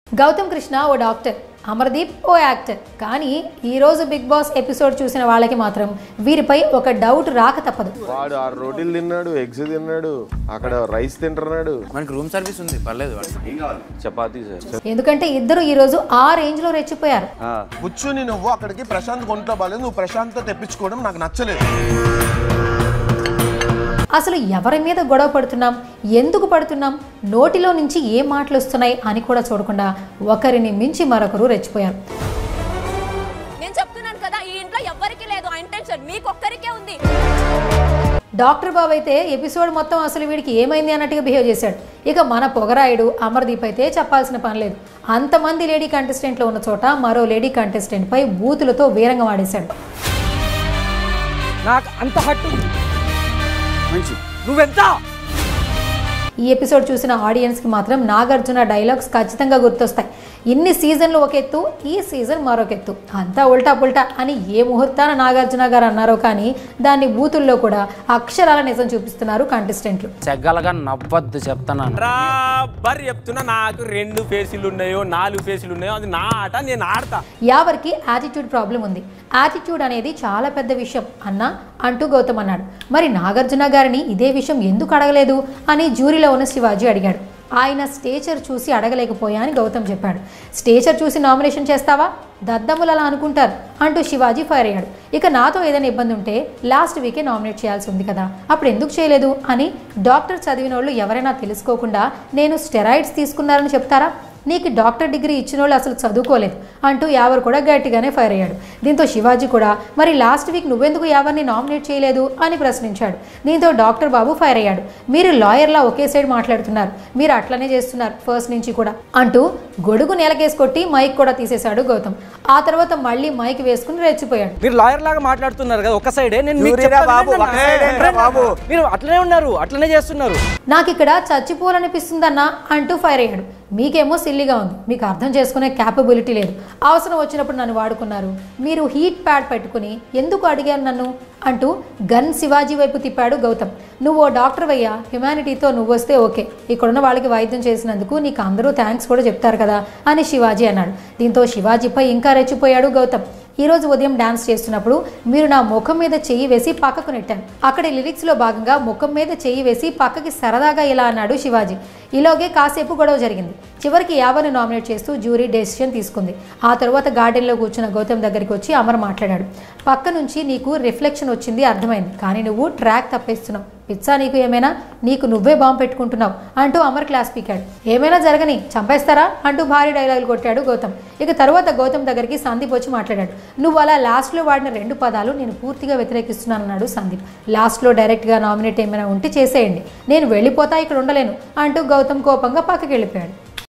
గౌతమ్ కృష్ణ ఓ డాక్టర్ అమర్దీప్ ఓ యాక్టర్ కానీ ఈరోజు బిగ్ బాస్ ఎపిసోడ్ చూసిన వాళ్ళకి మాత్రం వీరిపై ఒక డౌట్ రాక తప్పదు వాడు ఆ రోటీలు తిన్నాడు ఎగ్స్ తిన్నాడు అక్కడ రైస్ తింటున్నాడు మనకి రూమ్ సర్వీస్ ఉంది పర్లేదు వాడు చపాతీ సార్ ఎందుకంటే ఇద్దరు ఈరోజు ఆ రేంజ్లో రెచ్చిపోయారు కూర్చుని నువ్వు అక్కడికి ప్రశాంత్ ఒంట్లో బాగాలేదు నువ్వు ప్రశాంత్ తెప్పించుకోవడం నాకు నచ్చలేదు అసలు ఎవరి మీద గొడవ పడుతున్నాం ఎందుకు పడుతున్నాం నోటిలో నుంచి ఏ మాటలు వస్తున్నాయి అని కూడా చూడకుండా ఒకరిని మించి మరొకరు రెచ్చిపోయారు నేను చెప్తున్నాను కదా ఈ ఇంట్లో ఎవ్వరికి లేదు ఆ ఇంటెన్షన్ మీకు ఒక్కరికే ఉంది డాక్టర్ బాబు అయితే ఎపిసోడ్ మొత్తం అసలు వీడికి ఏమైంది అన్నట్టుగా బిహేవ్ చేశాడు ఇక మన పొగరాయుడు అమర్దీప్ అయితే చెప్పాల్సిన పని లేదు అంతమంది లేడీ కంటెస్టెంట్లు ఉన్న చోట మరో లేడీ కంటెస్టెంట్ పై బూతులతో వీరంగా వాడేశాడు నాకు అంత హట్టు మంచి నువ్వెంత ఈ ఎపిసోడ్ చూసిన ఆడియన్స్కి మాత్రం నాగార్జున డైలాగ్స్ ఖచ్చితంగా గుర్తొస్తాయి ఇన్ని సీజన్లు ఒక ఎత్తు ఈ సీజన్ మరొక ఎత్తు అంతా ఉల్టా పుల్టా అని ఏ ముహూర్తాన నాగార్జున గారు అన్నారో కానీ దాన్ని బూతుల్లో కూడా అక్షరాల నిజం చూపిస్తున్నారు కంటెస్టెంట్లు చెగ్గలగా నవ్వద్దు చెప్తున్నాను బర్ చెప్తున్నా నాకు రెండు ఫేసులు ఉన్నాయో నాలుగు ఫేసులు ఉన్నాయో అది నా ఆట నేను ఆడతా యావర్కి యాటిట్యూడ్ ప్రాబ్లం ఉంది యాటిట్యూడ్ అనేది చాలా పెద్ద విషయం అన్న అంటూ గౌతమ్ అన్నాడు మరి నాగార్జున గారిని ఇదే విషయం ఎందుకు అడగలేదు అని జ్యూరీలో ఉన్న శివాజీ అడిగాడు ఆయన స్టేచర్ చూసి అడగలేకపోయా అని గౌతమ్ చెప్పాడు స్టేచర్ చూసి నామినేషన్ చేస్తావా దద్దమ్ములు అలా అనుకుంటారు అంటూ శివాజీ ఫైర్ అయ్యాడు ఇక నాతో ఏదైనా ఇబ్బంది ఉంటే లాస్ట్ వీకే నామినేట్ చేయాల్సి ఉంది కదా అప్పుడు ఎందుకు చేయలేదు అని డాక్టర్ చదివిన వాళ్ళు ఎవరైనా తెలుసుకోకుండా నేను స్టెరాయిడ్స్ తీసుకున్నారని చెప్తారా నీకు డాక్టర్ డిగ్రీ ఇచ్చిన వాళ్ళు అసలు చదువుకోలేదు అంటూ యావర్ కూడా గట్టిగానే ఫైర్ అయ్యాడు దీంతో శివాజీ కూడా మరి లాస్ట్ వీక్ నువ్వెందుకు యావర్ని నామినేట్ చేయలేదు అని ప్రశ్నించాడు దీంతో డాక్టర్ బాబు ఫైర్ అయ్యాడు మీరు లాయర్లా ఒకే సైడ్ మాట్లాడుతున్నారు మీరు అట్లనే చేస్తున్నారు ఫస్ట్ నుంచి కూడా అంటూ గొడుగు నేలకేసి కొట్టి మైక్ కూడా తీసేశాడు గౌతమ్ ఆ తర్వాత మళ్ళీ మైక్ వేసుకుని రెచ్చిపోయాడు మీరు లాయర్ లాగా మాట్లాడుతున్నారు కదా ఒక సైడే నేను మీకు ఊరిరా చెప్పేది బాబు, వినండి ఒక అన్న. సైడే రా వినండి బాబు. అన్న. మీరు అట్లనే ఉన్నారు అట్లనే చేస్తున్నారు నాకు ఇక్కడ చచ్చిపోవాలనిపిస్తుందన్నా అంటూ ఫైర్ అయ్యాడు మీకేమో సిల్లిగా ఉంది మీకు అర్థం చేసుకునే క్యాపబిలిటీ లేదు అవసరం వచ్చినప్పుడు నన్ను వాడుకున్నారు మీరు హీట్ ప్యాడ్ పెట్టుకుని ఎందుకు అడిగారు నన్ను అంటూ గన్ శివాజీ వైపు తిప్పాడు గౌతమ్ నువ్వు ఓ డాక్టర్ అయ్యా హ్యుమానిటీతో నువ్వు వస్తే ఓకే ఇక్కడున్న వాళ్ళకి వైద్యం చేసినందుకు నీకు అందరూ థ్యాంక్స్ కూడా చెప్తారు కదా అని శివాజీ అన్నాడు దీంతో శివాజీపై ఇంకా రెచ్చిపోయాడు గౌతమ్ ఈ రోజు ఉదయం డాన్స్ చేస్తున్నప్పుడు మీరు నా ముఖం మీద చెయ్యి వేసి పక్కకు నెట్టాను అక్కడి లిరిక్స్లో భాగంగా ముఖం మీద చెయ్యి వేసి పక్కకి సరదాగా ఇలా అన్నాడు శివాజీ ఇలాగే కాసేపు గొడవ జరిగింది చివరికి యావని నామినేట్ చేస్తూ జ్యూరీ డెసిషన్ తీసుకుంది ఆ తర్వాత గార్డెన్లో కూర్చున్న గౌతమ్ దగ్గరికి వచ్చి అమర్ మాట్లాడాడు పక్క నుంచి నీకు రిఫ్లెక్షన్ వచ్చింది అర్థమైంది కానీ నువ్వు ట్రాక్ తప్పేస్తున్నావు పిచ్చా నీకు ఏమైనా నీకు నువ్వే బాంబు పెట్టుకుంటున్నావు అంటూ అమర్ క్లాస్ పీకాడు ఏమైనా జరగని చంపేస్తారా అంటూ భారీ డైలాగులు కొట్టాడు గౌతమ్ ఇక తర్వాత గౌతమ్ దగ్గరికి సందీప్ వచ్చి మాట్లాడాడు నువ్వు అలా లాస్ట్లో వాడిన రెండు పదాలు నేను పూర్తిగా వ్యతిరేకిస్తున్నానన్నాడు సందీప్ లాస్ట్లో డైరెక్ట్గా నామినేట్ ఏమైనా ఉంటే చేసేయండి నేను వెళ్ళిపోతా ఇక్కడ ఉండలేను అంటూ గౌతమ్ కోపంగా పక్కకి వెళ్ళిపోయాడు